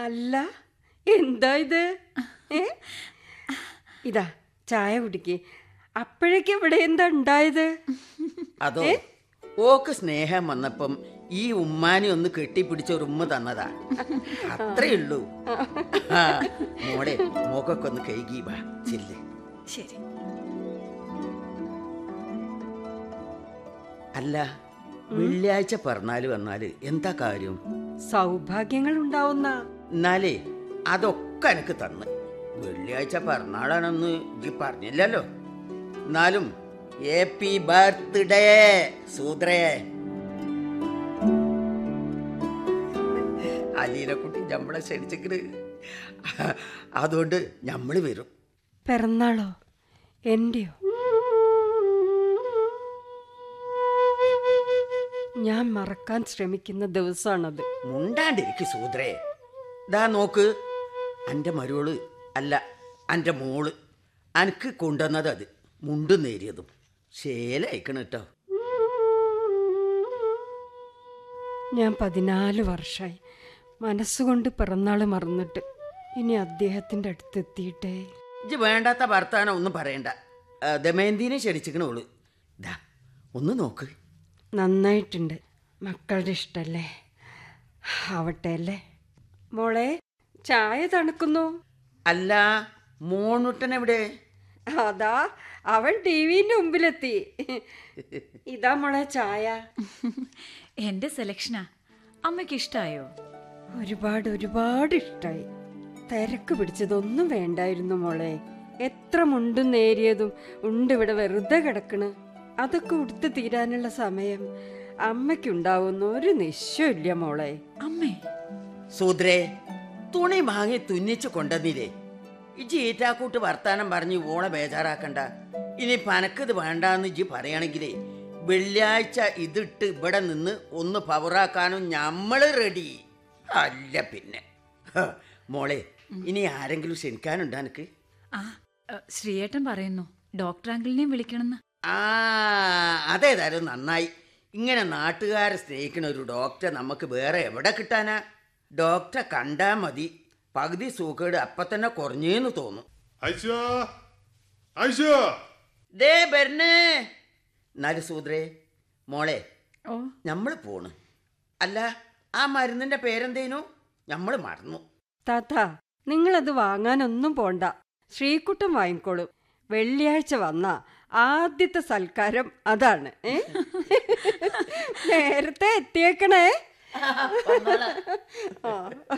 അല്ല എന്താ ഇത് ഏ ഇതാ ചായ കുടിക്ക് അപ്പോഴേക്കും ഇവിടെ എന്താ ഉണ്ടായത് അതോ ഓക്ക് സ്നേഹം വന്നപ്പം ഈ ഉമ്മാനെ ഒന്ന് കെട്ടിപ്പിടിച്ച ഒരു ഉമ്മ തന്നതാ അത്രേ ഉള്ളൂ ആ, മോളെ മോക്കൊക്കെ ഒന്ന് കൈകി വാ ചെല്ല് ശരി അല്ല വെള്ളിയാഴ്ച പറഞ്ഞാല് വന്നാല് എന്താ കാര്യം സൗഭാഗ്യങ്ങൾ ഉണ്ടാവുന്ന എന്നാലേ അതൊക്കെ എനിക്ക് തന്ന് വെള്ളിയാഴ്ച പിറന്നാളാണെന്ന് ഇജ്ജ് പറഞ്ഞില്ലല്ലോ എന്നാലും ഹാപ്പി ബർത്ത്ഡേ സൂത്രേ അലീനക്കുട്ടി നമ്മളെ ക്ഷണിച്ചിട്ട് അതുകൊണ്ട് നമ്മൾ വരും പിറന്നാളോ എന്റെയോ ഞാൻ മറക്കാൻ ശ്രമിക്കുന്ന ദിവസമാണത് മുണ്ടാണ്ടിരിക്കും സൂത്രേ ദാ നോക്ക് എൻ്റെ മരുവള് അല്ല എൻ്റെ മോള് അനക്ക് കൊണ്ടുവന്നത് അത് മുണ്ടും നേരിയതും ശേലയക്കണം കേട്ടോ ഞാൻ പതിനാല് വർഷമായി മനസ്സുകൊണ്ട് പിറന്നാൾ മറന്നിട്ട് ഇനി അദ്ദേഹത്തിൻ്റെ അടുത്തെത്തിയിട്ടേ ഇജ്ജ് വേണ്ടാത്ത വർത്താനം ഒന്നും പറയണ്ട ആ, ദമയന്തിനെ ക്ഷണിച്ചിക്കണോള് ദാ ഒന്ന് നോക്ക് നന്നായിട്ടുണ്ട് മക്കളുടെ ഇഷ്ടല്ലേ ആവട്ടെ അല്ലേ മോളെ ചായ തണുക്കുന്നു അല്ല മോണുട്ടൻ എവിടെ അതാ അവൻ ടി വിന്റെ മുമ്പിലെത്തി ഇതാ മോളെ ചായ എന്റെ സെലക്ഷനാ അമ്മയ്ക്ക് ഇഷ്ടായോ ഒരുപാട് ഒരുപാട് ഇഷ്ടായി തിരക്ക് പിടിച്ചതൊന്നും വേണ്ടായിരുന്നു മോളെ എത്ര മുണ്ടും നേരിയതും ഉണ്ട് ഇവിടെ വെറുതെ കിടക്കണ് അതൊക്കെ ഉടുത്ത് തീരാനുള്ള സമയം അമ്മയ്ക്കുണ്ടാവുന്ന ഒരു നിശ്ചയമില്ല മോളെ അമ്മേ സൂത്രേ തുണി വാങ്ങി തുന്നിച്ച് കൊണ്ടുവന്നില്ലേ ഇജ്ജ് ഈറ്റാക്കൂട്ട് വർത്താനം പറഞ്ഞ് ഓളെ ബേജാറാക്കണ്ട ഇനി പനക്കത് വേണ്ടാന്ന് ഇജ്ജ് പറയുകയാണെങ്കിലേ വെള്ളിയാഴ്ച ഇതിട്ട് ഇവിടെ നിന്ന് ഒന്ന് പവറാക്കാനും ഞമ്മള് റെഡി അല്ല പിന്നെ ഹ, മോളെ ഇനി ആരെങ്കിലും ക്ഷണിക്കാനുണ്ടോ എനിക്ക് ആ ഏ, ശ്രീയേട്ടൻ പറയുന്നു ഡോക്ടർ അങ്കിളിനെയും വിളിക്കണമെന്ന് ആ അതേതായാലും നന്നായി ഇങ്ങനെ നാട്ടുകാരെ സ്നേഹിക്കുന്ന ഒരു ഡോക്ടറെ നമുക്ക് വേറെ എവിടെ കിട്ടാനാ ഡോക്ടറെ കണ്ടാ മതി പകുതി സൂക്കേട് അപ്പൊ തന്നെ കുറഞ്ഞേന്ന് തോന്നും ഐശോ ഐശോ ദേ ബെർണേ എന്നാലും സൂത്രേ മോളെ ഓ നമ്മൾ പോണ് അല്ല ആ മരുന്നിന്റെ പേരെന്തേനു നമ്മൾ മറന്നു താത്ത നിങ്ങളത് വാങ്ങാനൊന്നും പോണ്ട ശ്രീകുട്ടൻ വാങ്ങിക്കോളും വെള്ളിയാഴ്ച വന്ന ആദ്യത്തെ സൽക്കാരം അതാണ് ഏ? നേരത്തെ എത്തിയേക്കണേ ആ